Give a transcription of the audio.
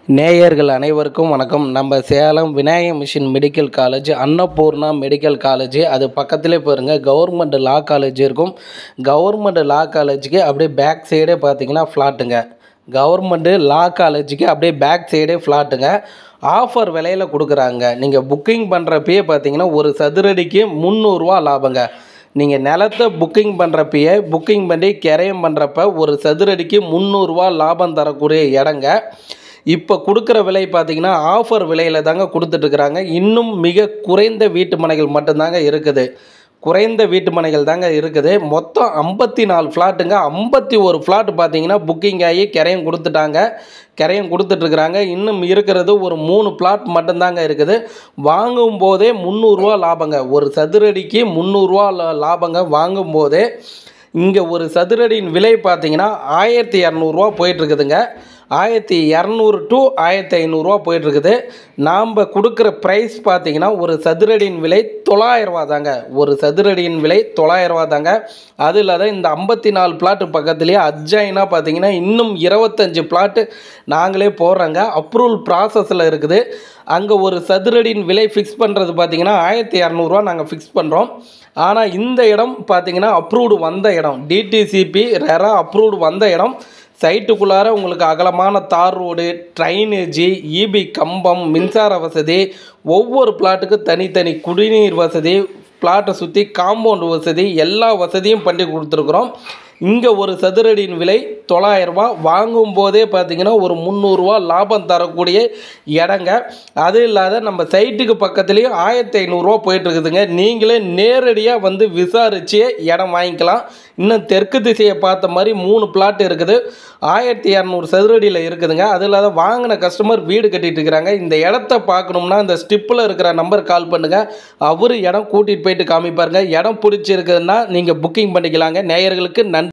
நேயர்கள் அனைவருக்கும் வணக்கம் நம்ம Salem Vinayaka mission medical college Annapoorna medical college அது பக்கத்திலே பாருங்க கவர்மெண்ட் லா காலேஜ் இருக்கும் கவர்மெண்ட் லா காலேஜுக்கு அப்படியே பேக் சைடே பார்த்தீங்கன்னா ஃப்ளாட்டுங்க கவர்மெண்ட்டு லா காலேஜுக்கு அப்படியே பேக் சைடே ஃப்ளாட்டுங்க ஆஃபர் விலையில் கொடுக்குறாங்க நீங்கள் புக்கிங் பண்ணுறப்பயே பார்த்தீங்கன்னா ஒரு சதுரடிக்கு முந்நூறுரூவா லாபங்க நீங்கள் நிலத்தை புக்கிங் பண்ணுறப்பயே புக்கிங் பண்ணி கிரயம் பண்ணுறப்ப ஒரு சதுரடிக்கு முந்நூறுரூவா லாபம் தரக்கூடிய இடங்க இப்போ கொடுக்குற விலை பார்த்தீங்கன்னா ஆஃபர் விலையில் தாங்க கொடுத்துட்ருக்குறாங்க இன்னும் மிக குறைந்த வீட்டு மனைகள் மட்டும்தாங்க இருக்குது குறைந்த வீட்டு மனைகள் தாங்க இருக்குது மொத்தம் ஐம்பத்தி நாலு ஃப்ளாட்டுங்க ஐம்பத்தி ஒரு ஃப்ளாட் பார்த்தீங்கன்னா புக்கிங் ஆகி கிரையம் கொடுத்துட்டாங்க கிரையம் கொடுத்துட்ருக்குறாங்க இன்னும் இருக்கிறது ஒரு மூணு பிளாட் மட்டும்தாங்க இருக்குது வாங்கும் போதே முந்நூறுரூவா லாபங்க ஒரு சதுரடிக்கு முந்நூறுரூவா லாபங்க வாங்கும் போதே இங்கே ஒரு சதுரடியின் விலை பார்த்தீங்கன்னா ஆயிரத்தி இரநூறுவா போயிட்டுருக்குதுங்க ஆயிரத்தி இரநூறு டு ஆயிரத்தி ஐநூறுரூவா போயிட்டுருக்குது நாம் கொடுக்குற ப்ரைஸ் பார்த்தீங்கன்னா ஒரு சதுரடியின் விலை தொள்ளாயிரரூவா தாங்க ஒரு சதுரடியின் விலை தொள்ளாயிரரூவா தாங்க அது இல்லாத இந்த ஐம்பத்தி நாலு பிளாட்டு பக்கத்துலேயே அட்ஜாயினாக பார்த்தீங்கன்னா இன்னும் இருபத்தஞ்சி பிளாட்டு நாங்களே போடுறோங்க அப்ரூவல் ப்ராசஸில் இருக்குது அங்கே ஒரு சதுரடியின் விலை ஃபிக்ஸ் பண்ணுறது பார்த்தீங்கன்னா ஆயிரத்தி இரநூறுவா நாங்கள் ஃபிக்ஸ் பண்ணுறோம் ஆனால் இந்த இடம் பார்த்தீங்கன்னா அப்ரூவ்டு வந்த இடம் டிடிசிபி ரெரா அப்ரூவ்டு வந்த இடம் சைட்டுக்குள்ளார உங்களுக்கு அகலமான தார் ரோடு ட்ரைனேஜி இபி கம்பம் மின்சார வசதி ஒவ்வொரு பிளாட்டுக்கும் தனித்தனி குடிநீர் வசதி பிளாட்டை சுற்றி காம்பவுண்ட் வசதி எல்லா வசதியும் பண்ணி கொடுத்துருக்குறோம் இங்கே ஒரு சதுரடியின் விலை தொள்ளாயிரரூபா வாங்கும் போதே பார்த்தீங்கன்னா ஒரு முந்நூறுரூவா லாபம் தரக்கூடிய இடங்க அது இல்லாத நம்ம சைட்டுக்கு பக்கத்துலேயும் ஆயிரத்தி ஐநூறுரூவா போயிட்டுருக்குதுங்க நீங்களே நேரடியாக வந்து விசாரித்து இடம் வாங்கிக்கலாம் இன்னும் தெற்கு திசையை பார்த்த மாதிரி மூணு பிளாட் இருக்குது ஆயிரத்தி இரநூறு சதுரடியில் இருக்குதுங்க அது இல்லாத வாங்கின கஸ்டமர் வீடு கட்டிட்டு இருக்கிறாங்க இந்த இடத்த பார்க்கணும்னா இந்த ஸ்டிப்பில் இருக்கிற நம்பர் கால் பண்ணுங்கள் அவர் இடம் கூட்டிகிட்டு போயிட்டு காமிப்பாருங்க இடம் பிடிச்சிருக்குதுன்னா நீங்கள் புக்கிங் பண்ணிக்கலாங்க நேயர்களுக்கு நன்றி